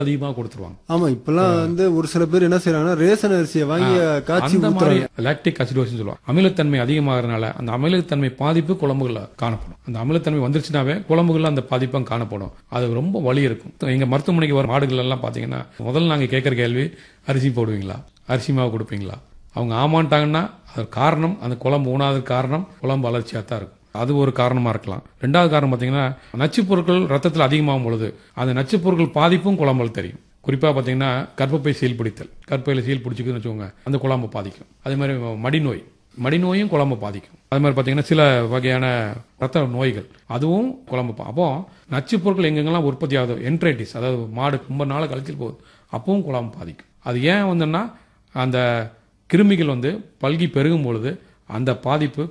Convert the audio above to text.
அதிகமாக கொடுத்துருவாங்க ஆமா இப்பெல்லாம் வந்து ஒரு சில பேர் என்ன செய்யறாங்கன்னா ரேஷன் அரிசியை வாங்கி காய்ச்சி அந்த மாதிரி ஊத்துறாங்க லாக்டிக் அசிடோசிஸ் சொல்லுவாங்க அமிலத்தன்மை அதிகமாகறதுனால அந்த அமிலத்தன்மை பாதிப்பு குழம்புகள்ல காணப்படும் அந்த அமிலத்தன்மை வந்துருச்சுனாவே குழம்புகள்ல அந்த பாதிப்பும் காணப்படும் அது ரொம்ப வலி இருக்கும் எங்க மருத்துவமனைக்கு வர மாடுகள் எல்லாம் பாத்தீங்கன்னா முதல்ல நாங்க கேட்கற கேள்வி அரிசி போடுவீங்களா அரிசி மாவு கொடுப்பீங்களா அவங்க ஆமான்ட்டாங்கன்னா அது காரணம் அந்த குழம்பு ஊனாததுக்கு காரணம் குழம்பு அலர்ச்சியாக தான் இருக்கும் அது ஒரு காரணமா இருக்கலாம் ரெண்டாவது காரணம் பாத்தீங்கன்னா நச்சுப் பொருட்கள் ரத்தத்தில் அதிகமாகும் பொழுது அந்த நச்சுப் பொருட்கள் பாதிப்பும் குழம்புல தெரியும் குறிப்பா பாத்தீங்கன்னா கர்ப்பப்பை சீல் பிடித்தல் கர்ப்பையில சீல் பிடிச்சிக்குதுன்னு வச்சுக்கோங்க அந்த குழம்பு பாதிக்கும் அதே மாதிரி மடிநோய் மடிநோயும் குழம்பு பாதிக்கும் அது மாதிரி பாத்தீங்கன்னா சில வகையான ரத்த நோய்கள் அதுவும் குழம்பு பா- அப்போ நச்சுப் பொருட்கள் எங்கெங்கெல்லாம் உற்பத்தி ஆகுதோ என்ட்ரைட்டிஸ் அதாவது மாடு ரொம்ப நாள் கழிச்சிட்டு போகுது அப்பவும் குழம்பு பாதிக்கும் அது ஏன் வந்துன்னா அந்த கிருமிகள் வந்து பல்கி பெருகும் பொழுது அந்த பாதிப்பு